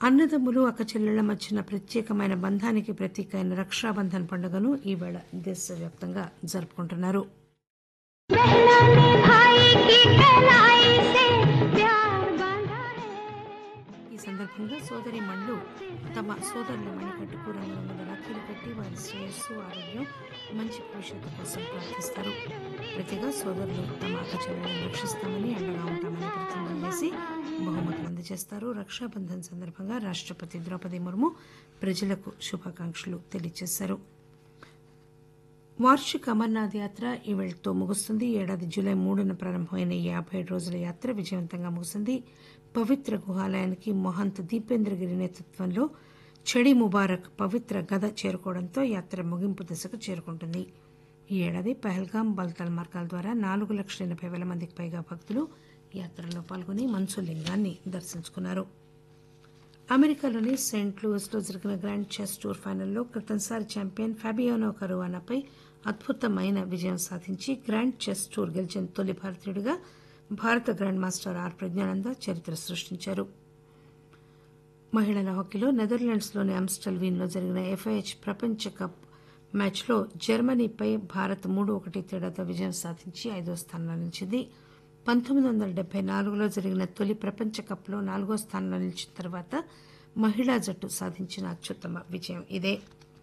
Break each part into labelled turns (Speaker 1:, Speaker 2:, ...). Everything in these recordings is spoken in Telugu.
Speaker 1: అన్నదమ్ములు అక్కచెల్లెళ్ల మధ్యన ప్రత్యేకమైన బంధానికి ప్రతీక అయిన రక్షాబంధన్ పండుగను ఈవేళ దేశవ్యాప్తంగా జరుపుకుంటున్నారు
Speaker 2: बहना ने भाई की कलाई से प्यार बांधा है
Speaker 1: ఈ సందర్భంగా సోదరి మణులు తమ సోదరుల మణికట్టుకు రంగురంగుల రాఖీలు కట్టి వారి శ్రేయస్సు ఆరోగ్యం మంచి భవిష్యత్తు కోసం ప్రార్థిస్తారు ప్రతిగా సోదరులు తమ అక్కచెల్లెలను రక్షిస్తామని అండగా ఉంటామని ప్రతిజ్ఞ చేసి బహుమతులు అందజేస్తారు రక్షాబంధన్ సందర్భంగా రాష్ట్రపతి ద్రౌపది ముర్ము ప్రజలకు శుభాకాంక్షలు తెలియజేశారు వార్షిక అమర్నాథ్ యాత్ర ఈవేళతో ముగుస్తుంది ఈ ఏడాది జూలై మూడున ప్రారంభమైన ఈ యాభై ఏడు రోజుల యాత్ర విజయవంతంగా ముగిసింది పవిత్ర గుహాలయానికి మహంత్ దీపేంద్రగిరి నేతృత్వంలో చెడి ముబారక్ పవిత్ర గద చేరుకోవడంతో యాత్ర ముగింపు దశకు చేరుకుంటుంది ఈ ఏడాది పహల్గాం బల్తాల్ మార్గాల ద్వారా నాలుగు లక్షల ఎనభై వేల మందికి పైగా భక్తులు యాత్రలో పాల్గొని మన్సులింగాన్ని దర్శించుకున్నారు అమెరికాలోని సెయింట్ లూయిస్లో జరిగిన గ్రాండ్ చెస్ టూర్ ఫైనల్లో క్రితంసారి ఛాంపియన్ ఫాబియానో కరువానాపై అద్భుతమైన విజయం సాధించి గ్రాండ్ చెస్ టూర్ గెలిచిన తొలి భారతీయుడిగా భారత గ్రాండ్ మాస్టర్ ఆర్ ప్రజ్ఞానంద చరిత్ర సృష్టించారు మహిళల హాకీలో నెదర్లాండ్స్లోని అమ్స్టల్ వీన్లో జరిగిన ఎఫ్ఐహెచ్ ప్రపంచ కప్ మ్యాచ్లో జర్మనీపై భారత్ మూడు ఒకటి తేడాతో విజయం సాధించి ఐదో స్థానంలో నిలిచింది పంతొమ్మిది వందల డెబ్బై నాలుగులో జరిగిన తొలి ప్రపంచ కప్లో నాలుగో స్థానంలో నిలిచిన తర్వాత మహిళా జట్టు సాధించిన అత్యుత్తమ విజయం ఇదే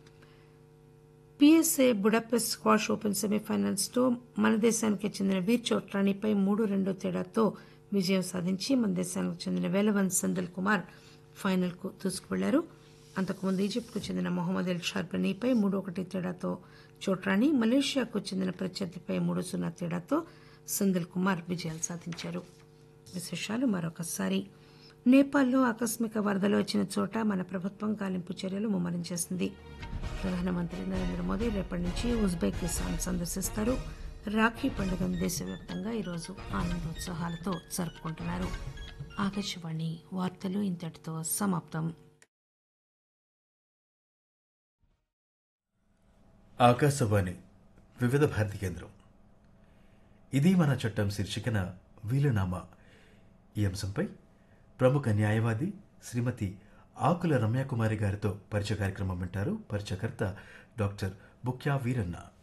Speaker 1: పిఎస్ఏ బుడాపెస్ట్ స్క్వాష్ ఓపెన్ సెమీఫైనల్స్లో మన దేశానికి చెందిన వీర్ చోట్రాణిపై మూడు రెండు తేడాతో విజయం సాధించి మన దేశానికి చెందిన వేలవన్ సందల్ కుమార్ ఫైనల్కు దూసుకువెళ్లారు అంతకుముందు ఈజిప్ట్కు చెందిన మొహమ్మద్ ఎల్ షార్బనీపై మూడు ఒకటి తేడాతో చోట్రాణి మలేషియాకు చెందిన ప్రత్యర్థిపై మూడు సున్నా తేడాతో సందల్ కుమార్ విజయాలు సాధించారు విశేషాలు మరొకసారి నేపాల్లో ఆకస్మిక వరదలు వచ్చిన చోట మన ప్రభుత్వం గాలింపు చర్యలు ముమ్మరం చేసింది ప్రధానమంత్రి నరేంద్ర మోదీ రేపటి నుంచి ఉజ్బెకిస్తాన్ సందర్శిస్తారు రాఖీ పండుగను దేశవ్యాప్తంగా ఈరోజు ఆనందోత్సాహాలతో జరుపుకుంటున్నారు ఆకాశవాణి వార్తలు ఇంతటితో సమాప్తం
Speaker 3: ఆకాశవాణి వివిధ భారతి కేంద్రం ఇది మన చట్టం శీర్షికన వీలునామా ఈ అంశంపై ప్రముఖ న్యాయవాది శ్రీమతి ఆకుల రమ్యాకుమారి గారితో పరిచయ కార్యక్రమం వింటారు పరిచయకర్త డాక్టర్ బుక్యా వీరన్న